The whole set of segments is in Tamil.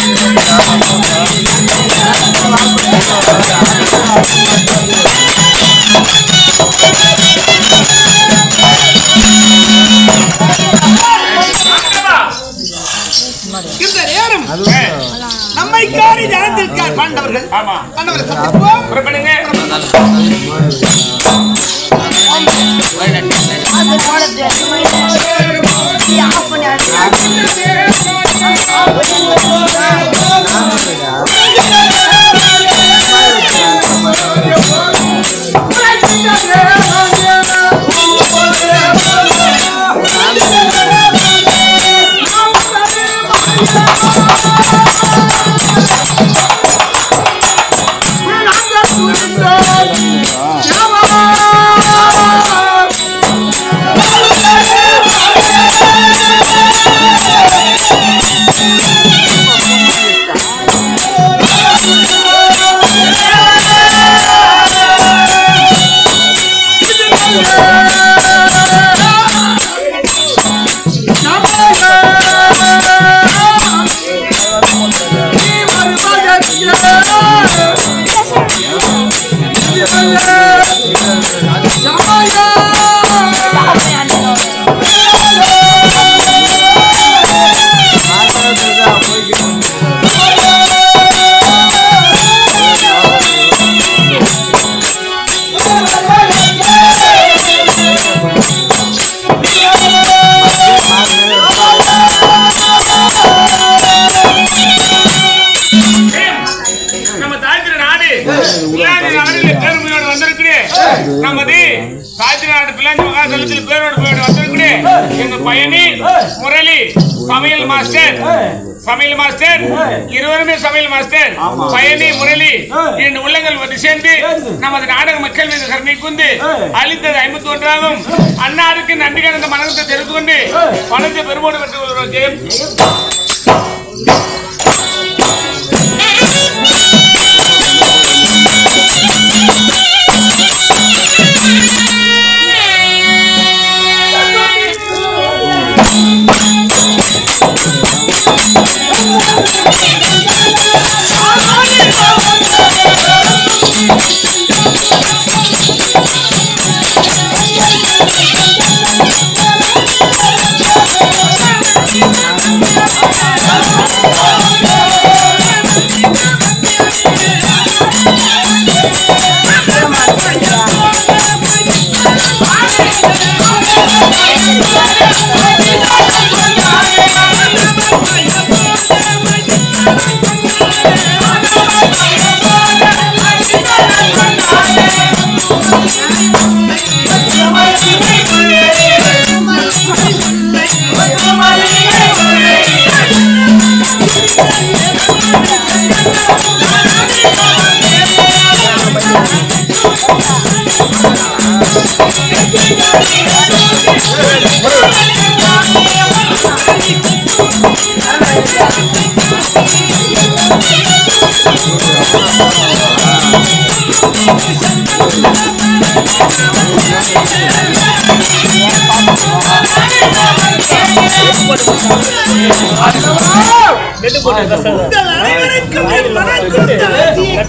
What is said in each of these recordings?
இந்த நேரம் நம்மை காணி ஜாந்திருக்கார் பாண்டவர்கள் ஆமா பாண்டவர்கள் சந்திப்போம் புறப்படுங்க நம்ம தாய்த்திர நாடு பிள்ளாஞ்சி நாடுல பெருமையோடு வந்திருக்குது நமது தாய்த்திர நாடு பிள்ளாஞ்சி மகாசலத்தில் பேரோடு போயோடு வந்திருக்குது எங்க பையனி முரளி சமையல் மாஸ்டர் சமையல் மாஸ்டர் இருவருமே சமையல் மாஸ்டர் பயணி முரளி இரண்டு உள்ளங்கள் வந்து சேர்ந்து நமது நாடக மக்கள் மீது கருணை கொண்டு அளித்தது ஐம்பத்தி ஒன்றாகும் அன்னாருக்கு நன்றி கடந்த மனத்தை தெரிந்து கொண்டு பணத்தை பெருமோடு பெற்று வருகிறோம் ஜெயம் உங்கள் அனைவருக்கும் என் மனக்குறுத்த ஆசையை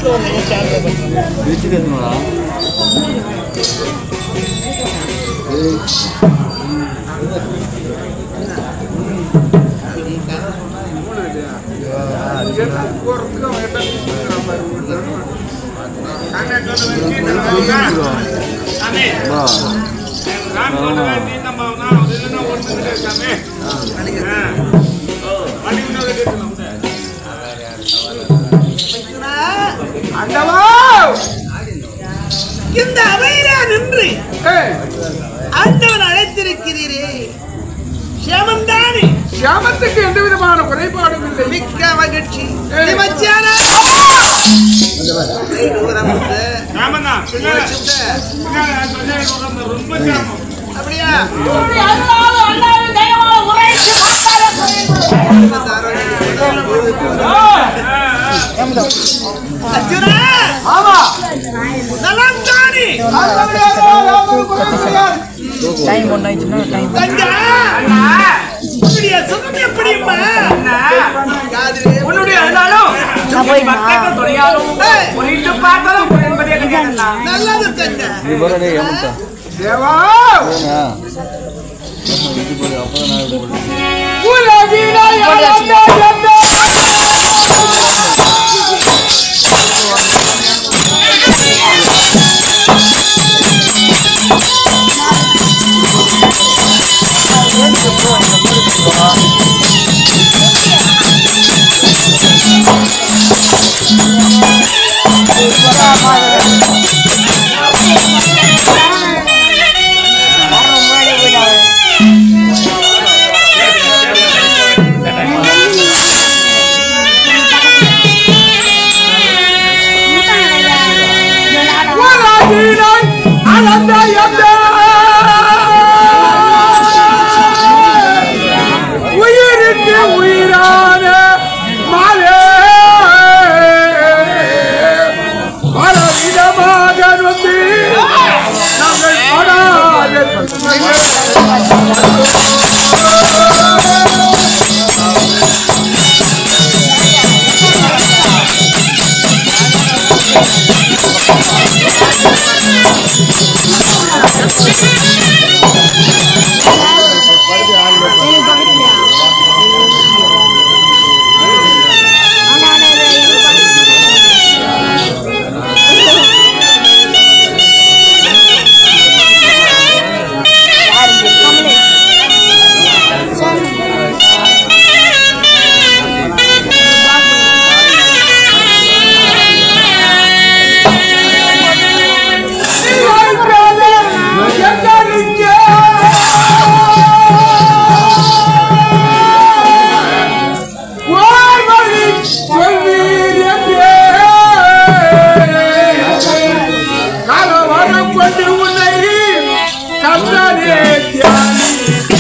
சாமி சாமி சொல்ல வேண்டி நம்ம நான் அது இல்லைன்னா ஒண்ணுமில்லை சாமி ஆ. ஓ, வண்டி முன்னாடி கேட்டுக்கலாம் ஆண்டவா இந்த அவையிலே நின்று ஆண்டவன் அழைத்திருக்கிறீரே சியாமம் தானே கிராமத்துக்கு எந்த விதமான குறைபாடும் இல்லை மிக்க மகிழ்ச்சி நிமச்சியான தூரம் வந்து ஆமாண்ணா பின்னால சுத்த. பின்னால கொஞ்சம் உட்கார்ந்து ரொம்ப சிரமம் அப்படியா அர்ஜுனா ஆமா நலம் தானே டைம் ஒன்று ஆயிடுச்சுன்னா டைம் தங்கா உன்னுடைய சுகம் எப்படிம்மா காதிலே உன்னுடைய போய் பக்கத்து துணையாலும் குறித்து பார்த்தாலும் என்பதே கிடையாதுண்ணா நல்லது தங்க தேவா உயிருக்கு உயிரான மாலே பலவிதமாக வந்து நாங்கள் படாத துன்பங்கள் கொண்டு உன்னை கந்தனே தியானி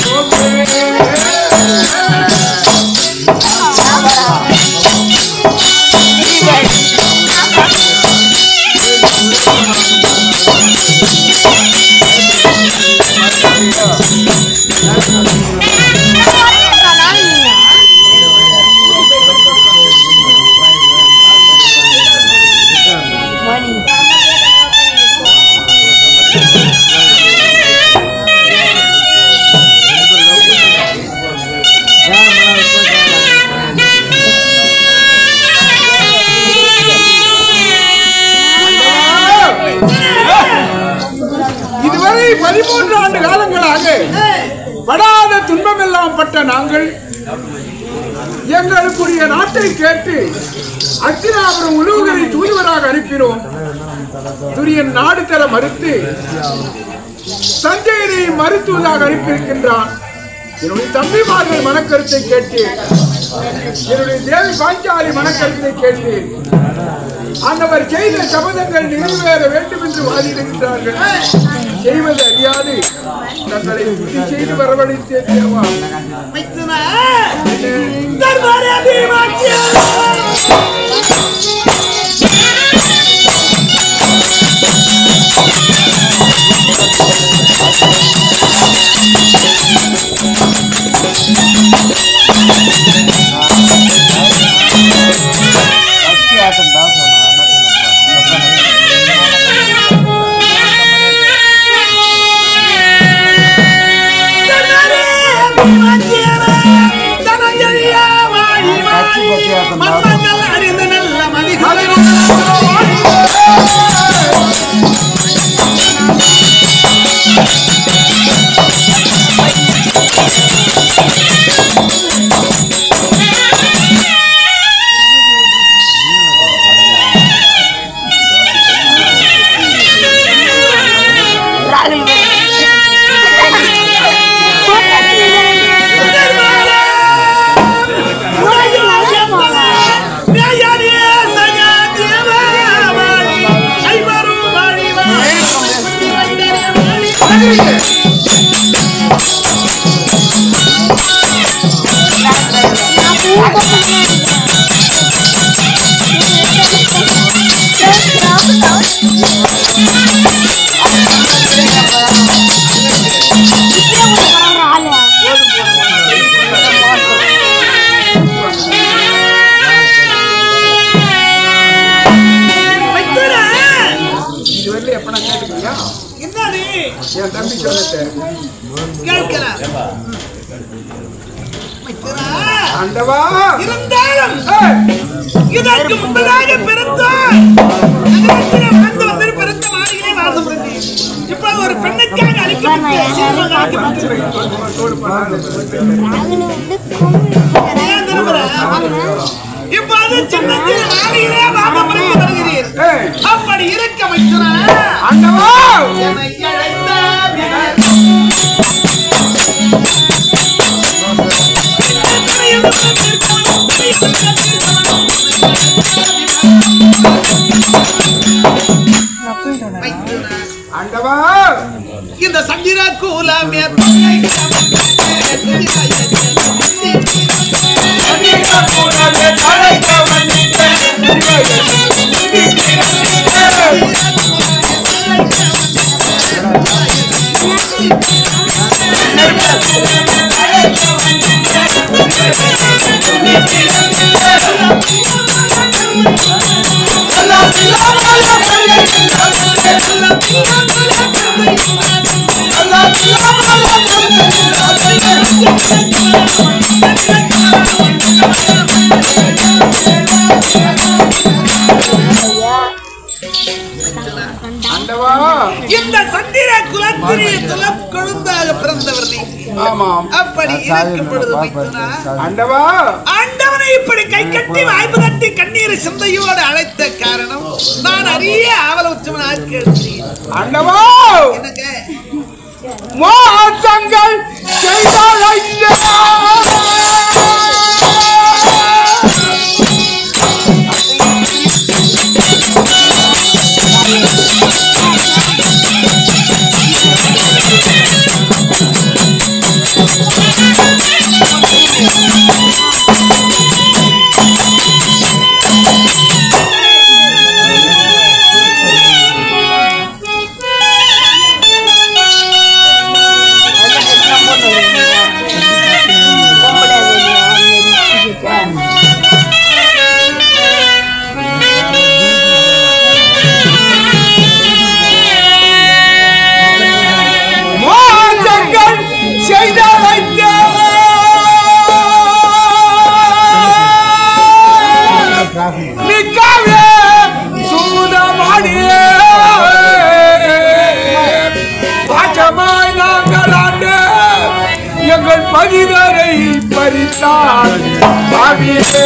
இதுவரை பதிமூன்று ஆண்டு காலங்களாக படாத துன்பமெல்லாம் பட்ட நாங்கள் எங்களுக்குரிய நாட்டை கேட்டு அத்தினாபுரம் உழுவுகளை தூதுவராக அனுப்பினோம் துரியன் நாடு தர மறுத்து சஞ்சயனை மருத்துவதாக அனுப்பியிருக்கின்றான் என்னுடைய தம்பிமார்கள் மனக்கருத்தை கேட்டு என்னுடைய தேவி பாஞ்சாலி மனக்கருத்தை கேட்டு ஆண்டவர் செய்த சபதங்கள் நிறைவேற வேண்டும் என்று வாதிடுகின்றார்கள் செய்வது அறியாது தங்களை புத்தி செய்து வரவழைத்தே தேவா மைத்துனா தர்பாரே பீமாச்சியா தர்பாரே பீமாச்சியா தனஞ்சலியா வாடி வாடி மன்னங்கள் அறிந்த நல்ல மதிகளை தர்பாரே என் தம்பி சொல்லத்தை கேட்கலாம் மைத்துனா, ஆண்டவா இருந்தாலும் ஏய், இதற்கு முன்பதாக பிறந்தார் நகரத்திலே வாழ்ந்து வந்தவர் பிறந்த மாளிகையிலே வாசம் புரிந்தீர். இப்பொழுது ஒரு பெண்ணுக்காக அளிக்கப்பட்ட சீர்வகாக்கு தோடு பண்ணாத. ஏன் திரும்புற? இப்பொழுது சின்னத்தில் மாளிகையிலே வாசம் புரிந்து வருகிறீர் ஏய், அப்படி இருக்க மைத்துனா ஆண்டவா என்னை அழைத்த பின்னர் மைத்துனா ஆண்டவா இந்த சந்திர கூலமே ஆண்டவா இந்த சந்திர குலத்திலே துலம் கொழுந்தாக பிறந்தவர் நீ ஆமாம் அப்படி இருக்கும் பொழுது மைத்துனா ஆண்டவா ஆண்டவனை இப்படி கை கட்டி வாய்ப்பு கட்டி கண்ணீர் சிந்தையோடு அழைத்த காரணம் நான் அறிய ஆவல உச்சவனாக கேட்கிறேன் ஆண்டவா என்னங்க மோசங்கள் செய்தால் ஐயா மோசங்கள் செய்தால் ஐயா நிற்காவே சூதமாடியே பாச்சமாய் நாங்கள் ஆண்டு எங்கள் பதிதரை பறித்தார் பாவியே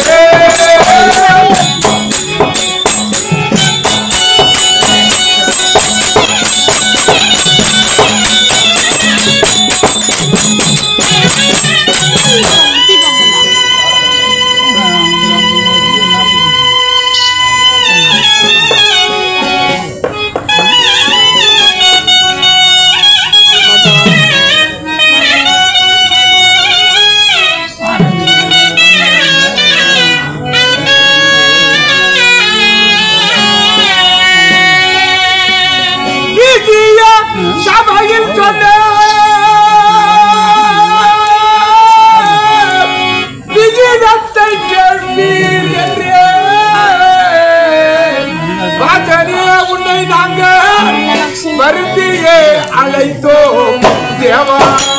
விஜய சபையில் சொன்ன விகிதத்தை கேள்வீர் என்றே வாசனே உன்னை நாங்கள் வருந்தியே அழைத்தோம் தேவா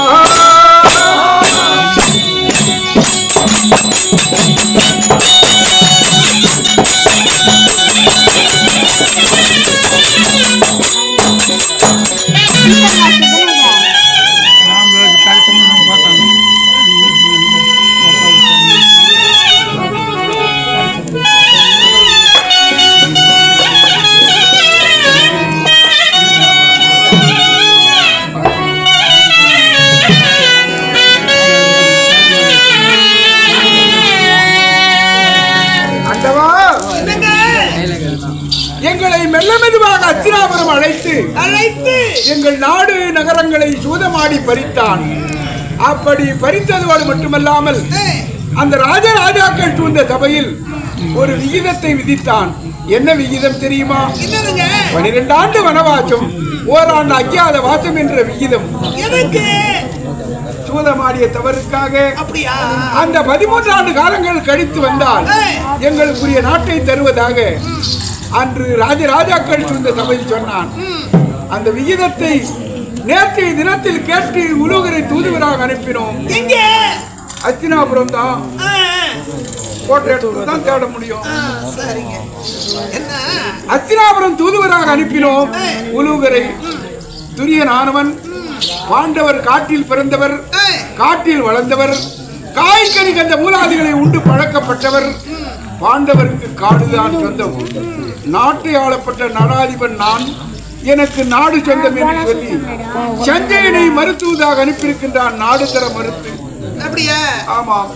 அண்டவா என்னங்க எங்களை மெல்ல மெதுவாக அச்சிராபுரம் அழைத்து அழைத்து எங்கள் நாடு நகரங்களை சூதமாடி பறித்தான் அப்படி பறித்ததோடு மட்டுமல்லாமல் ஏய், அந்த ராஜராஜாக்கள் சூழ்ந்த சபையில் ஒரு விகிதத்தை விதித்தான் என்ன விகிதம் தெரியுமா என்னதுங்க பனிரெண்டு ஆண்டு வனவாசம் ஓராண்டு அஜ்ஞாத வாசம் என்ற விகிதம் எதுக்கு சூதமாடிய தவறுக்காக அப்படியா அந்த பதிமூன்று ஆண்டு காலங்கள் கழித்து வந்தால் எங்களுக்குரிய நாட்டை தருவதாக அன்று ராஜராஜாக்கள் சூழ்ந்த சபையில் சொன்னான் அந்த விகிதத்தை நேற்றைய தினத்தில் கேட்டு உலோகரை தூதுவராக அனுப்பினோம் எங்க அத்தினாபுரம் தான் ஆ, போட்ட இடத்துல தான் தேட முடியும் ஆ, சரிங்க என்ன அத்தினாபுரம் தூதுவராக அனுப்பினோம் உலூகரை துரியன் ஆனவன் பாண்டவர் காட்டில் பிறந்தவர் ஏய், காட்டில் வளர்ந்தவர் காய்கறி கண்ட மூலாதிகளை உண்டு பழக்கப்பட்டவர் பாண்டவருக்கு காடுதான் சொந்தம் நாட்டை ஆளப்பட்ட நடாதிபன் நான் எனக்கு நாடு சொந்தம் என்று சொல்லி சஞ்சயனை மருத்துவதாக அனுப்பியிருக்கின்றான் நாடு தர மறுத்து அப்படியா ஆமாம்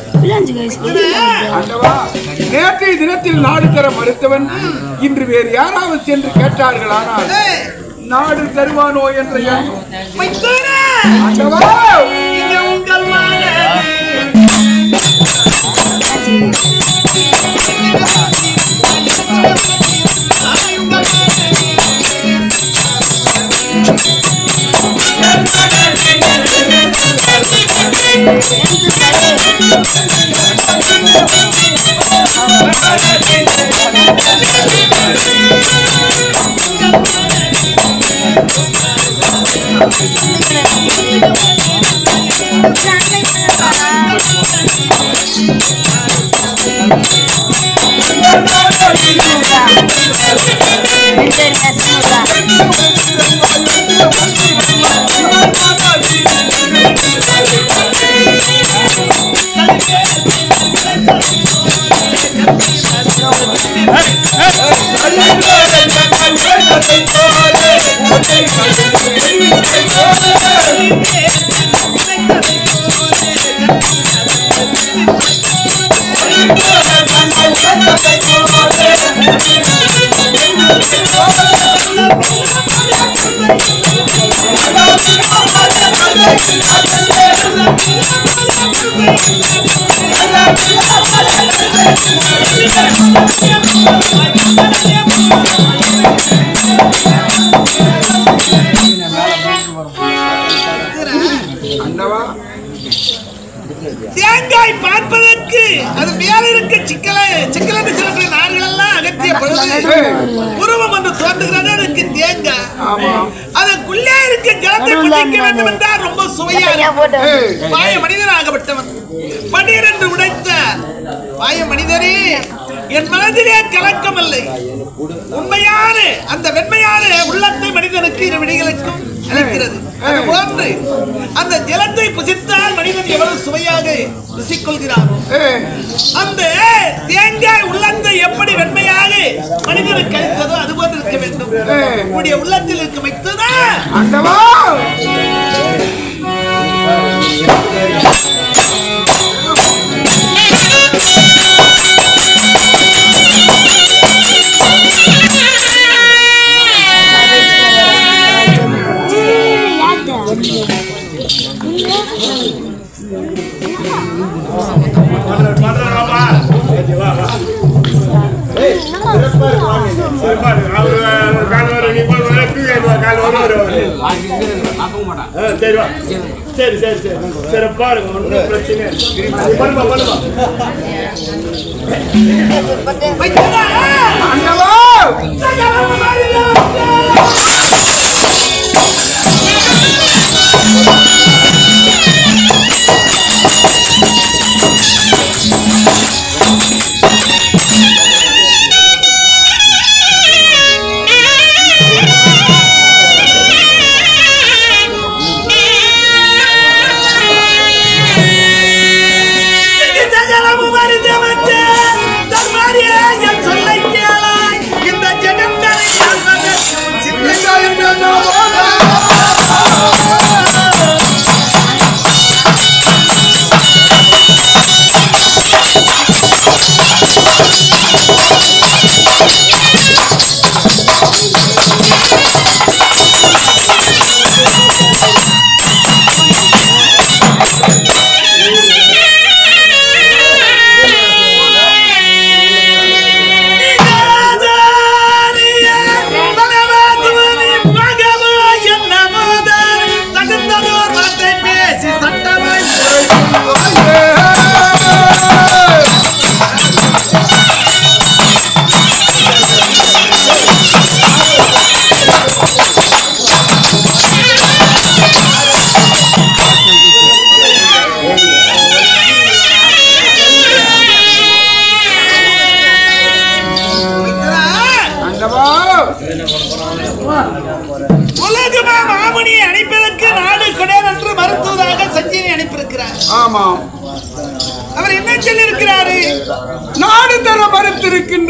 ஆண்டவா நேற்றைய தினத்தில் நாடு தர மறுத்தவன் இன்று வேறு யாராவது சென்று கேட்டார்களானால் ஏய், நாடு தருவானோ என்ற எண்ணம் மைத்துனே, ஆண்டவா இங்க உங்கள் மகன். ஆய், உங்கள் ஆண்டவா தேங்காய் பார்ப்பதற்கு அது மேல இருக்க சிக்கல சிக்கலன்னு சொல்ற நார்கள் எல்லாம் அகற்றிய பொழுது உருவம் ஒன்று தோன்றுகிறது அதுக்கு தேங்காய் ஆமா அதற்குள்ளே இருக்க ஜலத்தை குடிக்க வேண்டும் என்றால் ரொம்ப சுவையா இருக்கும். ஏய், மாய மனிதனாகப்பட்டவன் பன்னீர் என்று உடைத்த மாய மனிதரே என் மனதிலே கலக்கம் இல்லை உண்மையான அந்த வெண்மையான உள்ளத்தை மனிதனுக்கு இரு விடிகளுக்கும் அளிக்கிறது அது போன்று அந்த ஜலத்தை புசித்தால் மனிதன் எவ்வளவு சுவையாக ருசிக்கொள்கிறான் ஏய், அந்த தேங்காய் உள்ளத்தை எப்படி வெண்மையாக மனிதனுக்கு அளித்ததோ அது போன்று இருக்க வேண்டும் ஏய். உன்னுடைய உள்ளத்தில் இருக்க வைத்ததா ஆண்டவா சரி வா. சரி சரி சரி சிறப்பா இருக்கும் ஒன்றும் பிரச்சனை இல்லை. பண்ணுமா பண்ணுமா வைத்ததா ஆண்டவா சகலமும் அறிந்தவன் தர்மாரியே என் சொல்லை கேளாய் இந்த ஜெகந்தனை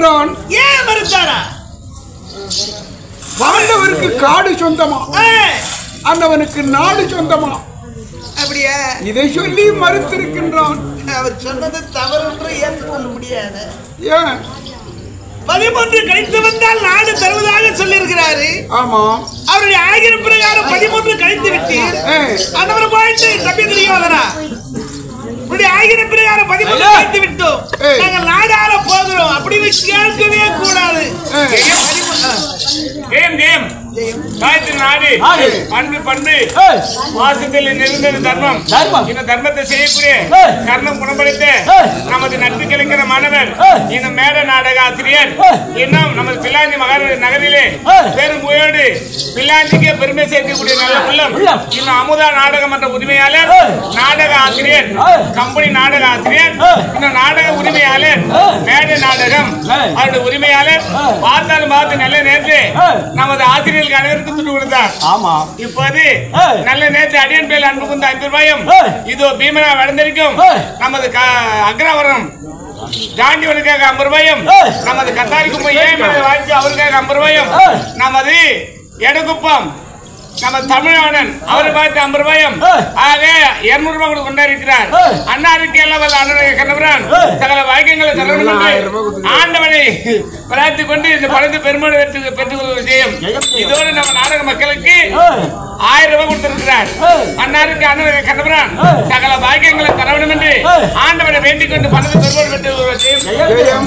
மறுக்கின்றான் ஏன் மறுத்தாரா பாண்டவருக்கு காடு சொந்தமா ஏய், அந்தவனுக்கு நாடு சொந்தமா அப்படியா இதை சொல்லி மறுத்திருக்கின்றான் அவர் சொன்னது தவறு என்று ஏற்றுக்கொள்ள முடியாது ஏன் பதிமூன்று கழித்து வந்தால் நாடு தருவதாக சொல்லியிருக்கிறாரு ஆமாம் அவருடைய ஆயிரம் பிரகாரம் பதிமூன்று கழித்து விட்டீர் ஏய், அந்தவர் போயிட்டு தப்பி தெரியாதரா உடைய ஆயிரம் பிரகாரம் பதிமூன்று கழித்து விட்டோம் ஏய். நாங்கள் நாடார போகிறோம் அப்படின்னு கேட்கவே கூடாது ஏய், ஜெயம் ஜெயம் காயத்ரி நாடு பண்பு பண்பு வாசத்தில் நிறைந்தது தர்மம் இந்த தர்மத்தை செய்யக்கூடிய கர்ணம் குணப்படுத்த நமது நட்பு கிடைக்கிற மாணவர் இந்த மேட நாடக ஆசிரியர் இன்னும் நமது பிள்ளாஞ்சி மகர் நகரிலே பெரும் புயோடு பிள்ளாஞ்சிக்கு பெருமை சேர்க்கக்கூடிய நல்ல உள்ளம் இன்னும் அமுதா நாடகம் என்ற உரிமையாளர் நாடக ஆசிரியர் கம்பெனி நாடக ஆசிரியர் இந்த நாடக உரிமையாளர் மேடை நாடகம் அவருடைய உரிமையாளர் பார்த்தாலும் பார்த்து நல்ல நேரத்து நமது ஆசிரியர்களுக்கு அனைவருக்கும் துண்டு கொடுத்தார் ஆமா இப்போது ஏய். நல்ல நேரத்து அடியன் பேர் அன்பு குந்த ஐந்து ரூபாயும் ஏய். இதோ பீமனா வளர்ந்திருக்கும் ஏய். நமது க- அக்ரவரம் தாண்டிவனுக்காக ஐம்பது ரூபாயும் ஏய். நமது கத்தாரி குப்பை ஏன் வாங்கி அவருக்காக ஐம்பது ரூபாயும் ஏய். நமது எடகுப்பம் நம்ம தமிழானன் அவரை பார்த்து ஐம்பது ரூபாயும் ஏய். ஆக இருநூறு ரூபாய் கூட கொண்டாடிருக்கிறார் ஏய். அண்ணாருக்கு எல்லாம் வல்ல அண்ணனுடைய கண்ணபுரான் ஏய். சகல வாக்கியங்களை தரணும் என்று ஆயிரம் ரூபாய் கொடுத்து- ஆண்டவனை பிரார்த்தி கொண்டு இந்த படத்தை பெருமாடு வெற்றி பெற்றுக் கொள்வது செய்யும் ஜெயம் செய்யும். இதோடு நம்ம நாடக மக்களுக்கு ஏய். ஆயிரம் ரூபாய் கொடுத்திருக்கிறார் ஏய். அண்ணாருக்கு அண்ணனுடைய கண்ணபுரான் ஏய். சகல பாக்கியங்களை தர வேண்டும் என்று ஏய். ஆண்டவனை வேண்டிக் கொண்டு பணத்தை பெருமாடு பெற்றுக் கொள்வது செய்யும் ஜெயம்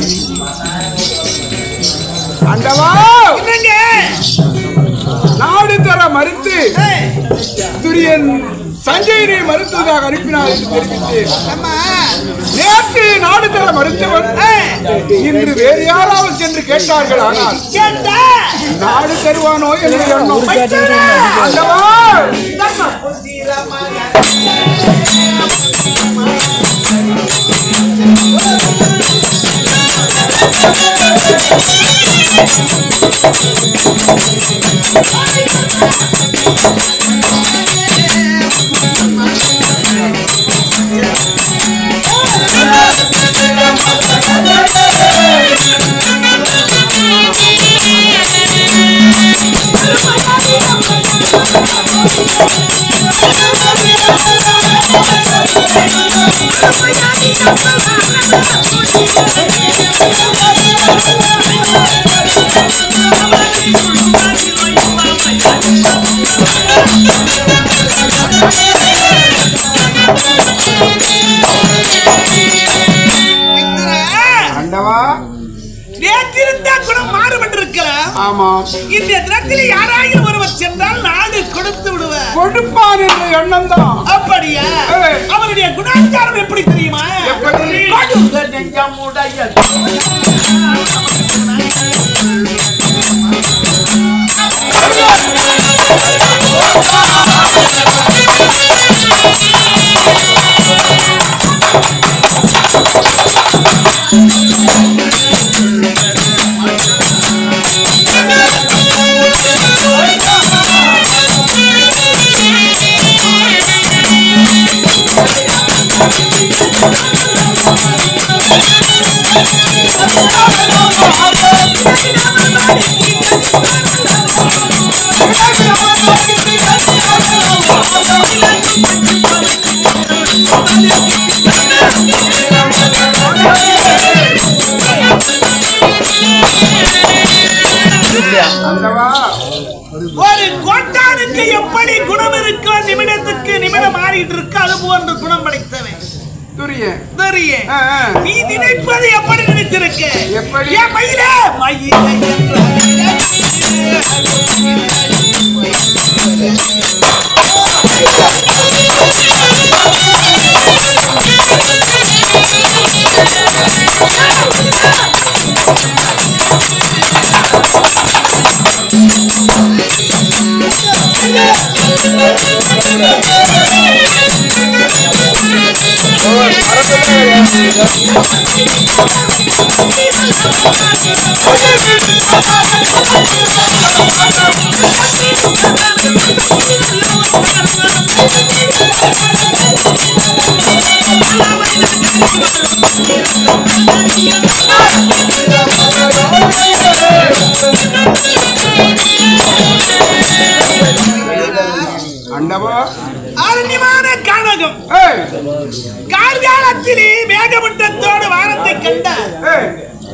ஆண்டவா என்னங்க நாடு தர மறுத்து ஏய், துரியன் சஞ்சயனை மறுத்ததாக அனுப்பினார் என்று தெரிவித்தேன் அம்மா நேற்று நாடு தர மறுத்தவன் ஏய், இன்று வேறு யாராவது சென்று கேட்டார்கள் ஆனால் கேட்டா நாடு தருவானோ என்று எண்ணம் பச்சரா. ஆண்டவா தர்ம புத்திரமாக ஆண்டவா நேற்றிருந்தா குணம் மாறுபட்டிருக்கலாம் ஆமாம் இந்த தினத்தில் யாராயிரம் ஒருவர் சென்றால் நாடு கொடுத்து விடுவார் கொடுப்பான் என்ற எண்ணம் தான் அப்படியா ஏய். அவருடைய குணாச்சாரம் எப்படி தெரியுமா எப்படி? கடுக நெஞ்சமுடைய ஆண்டவா ஒரு கோட்டானுக்கு எப்படி குணம் இருக்கோ நிமிடத்துக்கு நிமிடம் மாறிட்டு இருக்கு அது போன்ற குணம் படைத்தவன் துரியன் தெரியும் ஆ, ஆ. நீ நினைப்பது எப்படி நினைச்சிருக்க எப்படி? என் மயிலே மயிலே என்ற ஆண்டவா யாகம் ஏய், கார்காலத்திலே மேகமண்டத்தோடு வானத்தை கண்டார் ஏய்,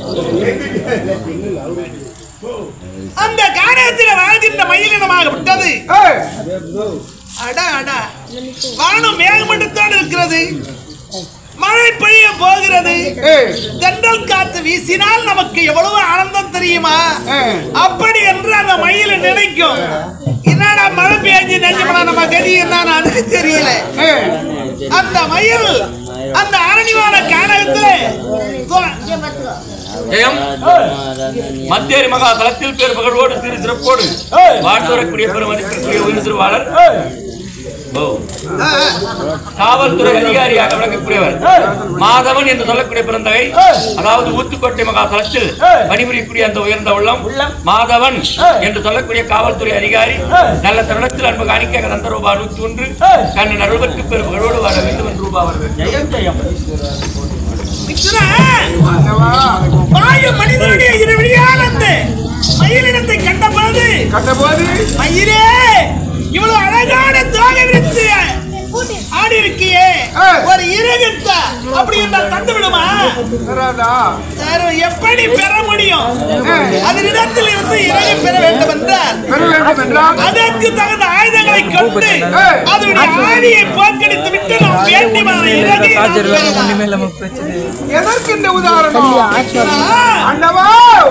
அந்த காரியத்தில் வாழ்கின்ற மயிலினமாக விட்டது ஏய், அடா அடா வானம் மேகமண்டத்தோடு இருக்கிறது மழை பெய்ய போகிறது ஏய், தென்றல் காத்து வீசினால் நமக்கு எவ்வளவு ஆனந்தம் தெரியுமா ஏய். அப்படி என்று அந்த மயில் நினைக்கும் என்னடா மழை பெய்ஞ்சு நினைச்சோம்னா நம்ம கதி என்னன்னு அதுக்கு தெரியல ஏய், அந்த மயில் அந்த அரணிவான கானகத்திலே தொ- ஜெயம் மத்தியரி மகா தளத்தில் பேர் மகளோடு திரு சிறப்போடு வாழ்ந்து வரக்கூடிய பெருமதிப்பிற்குரிய உயிர் திருவாளர் ஓ ஆ, ஆ. காவல்துறை அதிகாரியாக விளங்கக்கூடியவர் மாதவன் என்று சொல்லக்கூடிய பிறந்தகை அதாவது ஊத்துக்கோட்டை மகா தளத்தில் பணிபுரியக்கூடிய அந்த உயர்ந்த உள்ளம் மாதவன் என்று சொல்லக்கூடிய காவல்துறை அதிகாரி நல்ல தருணத்தில் அன்பு காணிக்க நந்த ரூபா நூற்றி ஒன்று கண்ணன் அருள்பட்டு பெருமகளோடு வர வேண்டும் என்று ரூபா வருவேன் ஜெயம் ஜெயம் மித்ரா, ஆண்டவா, வாயு மனிதனுடைய இருவழியால் அந்த மயிலினத்தை கண்டபோது கண்டபோது மயிலே இவ்வளவு அழகான தோகை விரித்து ஆடி இருக்கியே ஏய். ஒரு இறகுத்த அப்படி என்றால் தந்து விடுமா தராதா? சார், எப்படி பெற முடியும் ஏய், அதனிடத்தில் இருந்து இறகை பெற வேண்டும் என்றால் பெற வேண்டும் என்றால் அதற்கு தகுந்த ஆயுதங்களை கொண்டு ஏய். அதனுடைய ஆவியை போக்கடித்து விட்டு நாம் வேண்டியமான இறகை நாம் சார்ஜர் இல்லாம பெறலாம். ஒண்ணுமே இல்லாம பிரச்சனை எதற்கு இந்த உதாரணம் ஆ, ஆண்டவா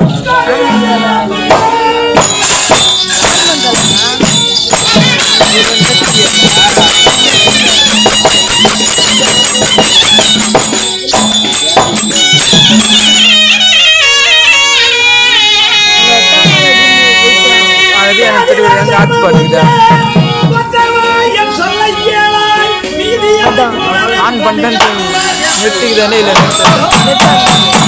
அது எனக்கு தெரியும் எங்க ஆத்து பாட்டுக்குதா ஒற்றவாயம் சொல்லைக் கேளாய், மீதியை ஆன் பண்ணிட்டேன்னு நிறுத்திக்குதானே இல்லை நிறுத்த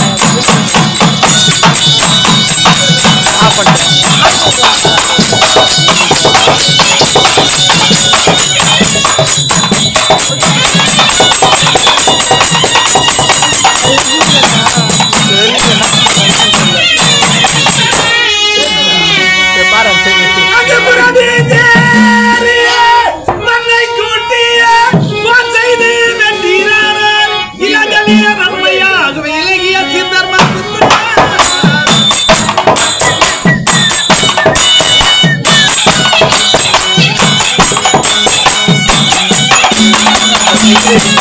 ஆஃப் பண்ணிட்டேன் சரி, பாரு சரி நிறுத்தி. அகபுரதி தேறிய மண்ணை கூட்டிய போர் செய்து வென்றீரானார். இலங்கவிய நன்மையாகவே இலகிய சித்தர் மருத்துவர். நிறுத்தி.